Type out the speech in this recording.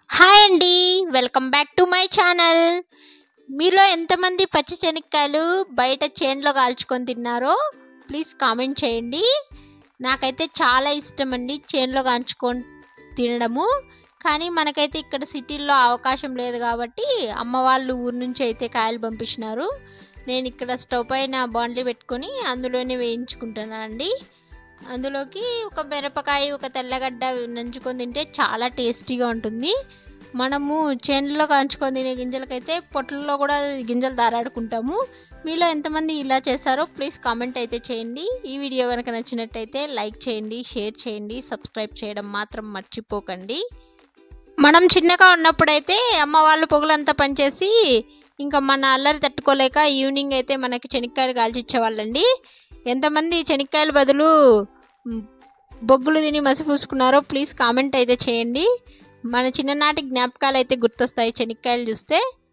hi అండి welcome back to my channel మీలో ఎంతమంది పచ్చి శనక్కాయలు బయట చేన్లో కాల్చుకొని తిన్నారో ప్లీజ్ కామెంట్ చేయండి నాకైతే చాలా ఇష్టం అండి చేన్లో కాల్చుకొని తినడము కానీ మనకైతే ఇక్కడ సిటీల్లో అవకాశం లేదు కాబట్టి అమ్మ వాళ్ళు ఊరు నుంచి అయితే కాయలు పంపించినారు నేను ఇక్కడ స్టవ్ పైన బాండ్లీ పెట్టుకొని అందులోనే వేయించుకుంటున్నానండి అందులోకి ఒక మిరపకాయ ఒక తెల్లగడ్డ నంచుకొని తింటే చాలా టేస్టీగా ఉంటుంది మనము చేనులో కాంచుకొని తినే గింజలకైతే పొట్లలో కూడా గింజలు దారాడుకుంటాము మీలో ఎంతమంది ఇలా చేశారో ప్లీజ్ కామెంట్ అయితే చేయండి ఈ వీడియో కనుక నచ్చినట్టయితే లైక్ చేయండి షేర్ చేయండి సబ్స్క్రైబ్ చేయడం మాత్రం మర్చిపోకండి మనం చిన్నగా ఉన్నప్పుడైతే అమ్మ వాళ్ళు పొగలంతా పనిచేసి ఇంకా మన అల్లరి తట్టుకోలేక ఈవినింగ్ అయితే మనకి శనక్కాయలు కాల్చి ఇచ్చేవాళ్ళండి ఎంతమంది శనక్కాయల బదులు మ్, బొగ్గులు తిని మసి పూసుకున్నారో ప్లీజ్ కామెంట్ అయితే చేయండి మన చిన్ననాటి జ్ఞాపకాలు అయితే గుర్తొస్తాయి శనక్కాయలు చూస్తే